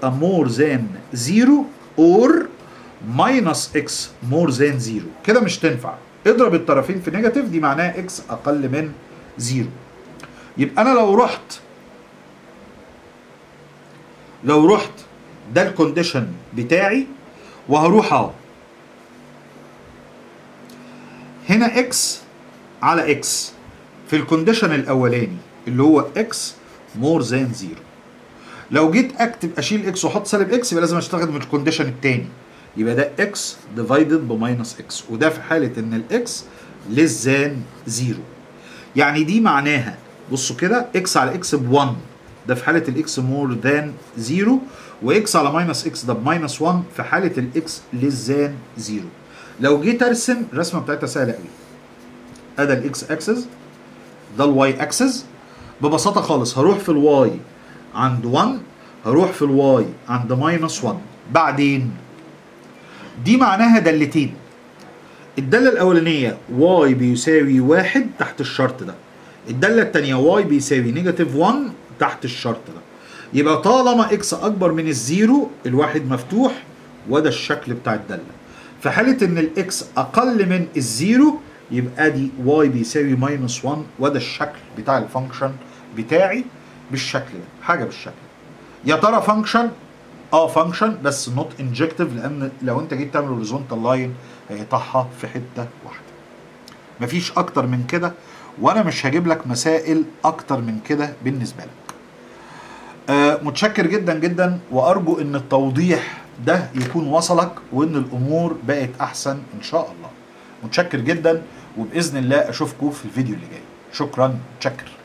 تبقى more than 0 or minus x more than 0 كده مش تنفع اضرب الطرفين في نيجاتيف دي معناها x اقل من 0 يبقى انا لو رحت لو رحت ده الكونديشن بتاعي وهروح اهو هنا اكس على اكس في الكونديشن الاولاني اللي هو اكس مور ذان زيرو لو جيت اكتب اشيل اكس واحط سالب اكس يبقى لازم استخدم الكونديشن الثاني يبقى ده اكس ديفايدد بماينس اكس وده في حاله ان الاكس ليس ذان زيرو يعني دي معناها بصوا كده اكس على اكس ب 1 ده في حاله الاكس مور ذان زيرو واكس على ماينس اكس ده بماينس 1 في حاله الاكس ليس ذان زيرو لو جيت ارسم الرسمه بتاعتها سهله قوي ادي الاكس اكسس ده الواي اكسس ببساطه خالص هروح في الواي عند 1 هروح في الواي عند ماينس 1 بعدين دي معناها دالتين الداله الاولانيه واي بيساوي واحد تحت الشرط ده الداله الثانيه واي بيساوي نيجاتيف 1 تحت الشرط ده يبقى طالما اكس اكبر من الزيرو الواحد مفتوح وده الشكل بتاع الداله في حاله ان الاكس اقل من الزيرو يبقى دي واي بيساوي ماينس 1 وده الشكل بتاع الفانكشن بتاعي بالشكل ده حاجه بالشكل ده يا ترى فانكشن اه فانكشن بس نوت انجكتيف لان لو انت جيت تعمل هوريزونتال لاين هيقطعها في حته واحده مفيش اكتر من كده وانا مش هجيب لك مسائل اكتر من كده بالنسبه لك آه متشكر جدا جدا وارجو ان التوضيح ده يكون وصلك وان الامور بقت احسن ان شاء الله متشكر جدا وباذن الله اشوفكم في الفيديو اللي جاي شكرا متشكر